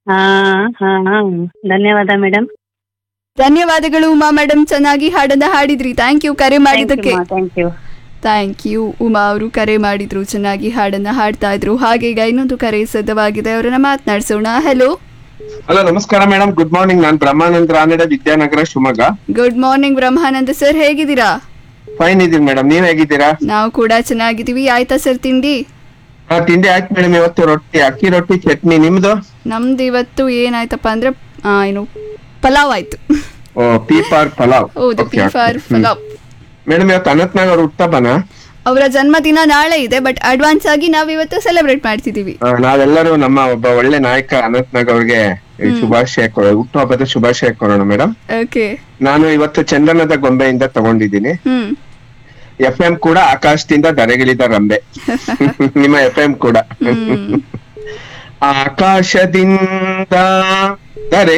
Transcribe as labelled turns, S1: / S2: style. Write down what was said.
S1: ಹಾ ಹಾ ಧನ್ಯವಾದ ಮೇಡಮ್
S2: ಧನ್ಯವಾದಗಳು ಉಮಾ ಮೇಡಮ್ ಚೆನ್ನಾಗಿ ಹಾಡನ್ನ ಹಾಡಿದ್ರಿ ಥ್ಯಾಂಕ್ ಯು ಕರೆ ಮಾಡಿದ್ದಕ್ಕೆ
S1: thank you
S2: thank you Uma ಅವರು ಕರೆ ಮಾಡಿದ್ರು ಚೆನ್ನಾಗಿ ಹಾಡನ್ನ ಹಾಡ್ತಾ ಇದ್ರು ಹಾಗೆ ಈಗ ಇನ್ನೊಂದು ಕರೆ ಸಿದ್ಧವಾಗಿದೆ ಅವರನ್ನ ಮಾತನಾಡಿಸೋಣ ಹಲೋ
S3: ಹಲೋ ನಮಸ್ಕಾರ ಮೇಡಮ್ ಗುಡ್ ಮಾರ್ನಿಂಗ್ ನಾನ್ Brahmanand Ranade Vidyanagara Shivamogga
S2: good morning Brahmananda sir ಹೇಗಿದ್ದೀರಾ
S3: ಫೈನ್ ಇದೀನಿ ಮೇಡಮ್ ನೀವ್ ಹೇಗಿದ್ದೀರಾ
S2: ನಾವು ಕೂಡ ಚೆನ್ನಾಗಿದ್ದೀವಿ ಆಯ್ತಾ ಸರ್ ತಿಂಡಿ
S3: ಹಾ ತಿಂಡಿ ಆಯ್ತು ಮೇಡಮ್ ಇವತ್ತು ರೊಟ್ಟಿ ಅಕ್ಕಿ ರೊಟ್ಟಿ ಚಟ್ನಿ ನಿಮ್ದು
S2: ನಮ್ದು ಇವತ್ತು ಏನಾಯ್ತಪ್ಪ ಅಂದ್ರೆ ಆ, ಏನು ಪಲಾವ್ ಆಯ್ತು
S3: ಓ ಪಿ ಫಾರ್ ಪಲಾವ್
S2: ಹೌದು ಪಿ ಫಾರ್ ಪಲಾವ್
S3: ಮೇಡಮ್ ಇವತ್ತು ಅನಂತ್ನಾಗ್ ಅವ್ರ ಹುಟ್ಟಬನ
S2: ಅವರ ಜನ್ಮದಿನ ನಾಳೆ ಇದೆ ಬಟ್ ಅಡ್ವಾನ್ಸ್ ಆಗಿ ನಾವು ಇವತ್ತು ಸೆಲೆಬ್ರೇಟ್ ಮಾಡ್ತಿದೀವಿ
S3: ನಾವೆಲ್ಲರೂ ನಮ್ಮ ಒಬ್ಬ ಒಳ್ಳೆ ನಾಯಕ ಅನಂತ್ನಾಗ್ ಅವ್ರಿಗೆ ಶುಭಾಶಯ ಕೊ- ಹುಟ್ಟುಹಬ್ಬದ ಶುಭಾಶಯ ಕೊಡೋಣ ಮೇಡಮ್
S2: ಓಕೆ
S3: ನಾನು ಇವತ್ತು ಚಂದನದ ಗೊಂಬೆಯಿಂದ ತಗೊಂಡಿದ್ದೀನಿ
S2: ಹ್ಮ್
S3: ಎಫ್ ಎಂ ಕೂಡ ಆಕಾಶದಿಂದ ದರೆಗಿಳಿದ ರಂಬೆ ನಿಮ್ಮ ಎಫ್ ಎಂ ಕೂಡ
S2: ಹ್ಮ್
S3: ಆಕಾಶದಿಂದ ದರೆ